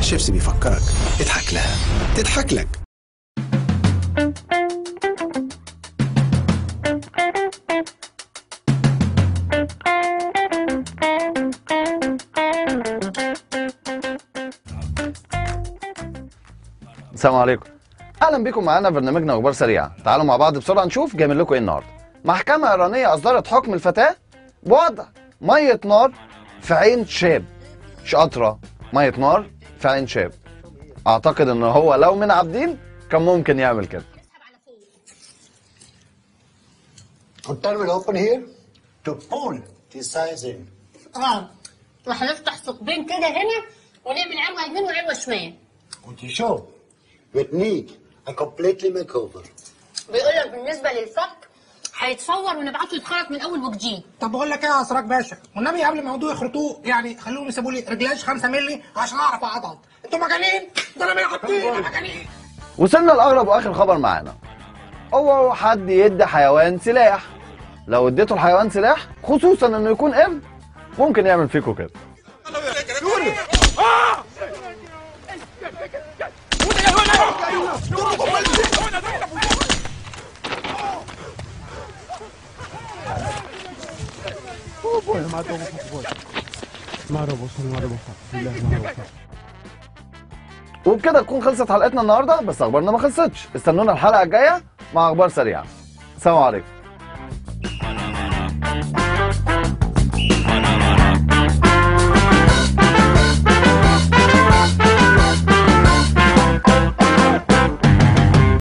شيبسي بيفكرك اضحك لها تضحك لك السلام عليكم اهلا بكم معانا في برنامجنا اخبار سريعه تعالوا مع بعض بسرعه نشوف جايبين لكم ايه النهارده محكمه ايرانيه اصدرت حكم الفتاه بوضع ميه نار في عين شاب مش قطره ميه نار في عين شاب اعتقد ان هو لو من عابدين كان ممكن يعمل كده Hotel will open here to pool decising. اه وهنفتح ثقبين كده هنا ونعمل عروه يمين وعروه شمال Und die Show wird need a completely makeover. بيقول لك بالنسبه للفك هيتصور ونبعته يتخرج من اول وجديد طب بقول لك ايه يا اسراج باشا والنبي قبل ما يقعدوا يخرطوه يعني خلوهم يسيبوا لي رجلاش 5 مللي عشان اعرف اعضل انتوا مجانين ده انا 160 مجانين وصلنا لاغرب واخر خبر معانا هو حد يدي حيوان سلاح لو اديته الحيوان سلاح خصوصا انه يكون قرد ممكن يعمل فيكم كده وبكده تكون خلصت حلقتنا النهارده بس اخبارنا ما خلصتش استنونا الحلقه الجايه مع اخبار سريعه سلام عليكم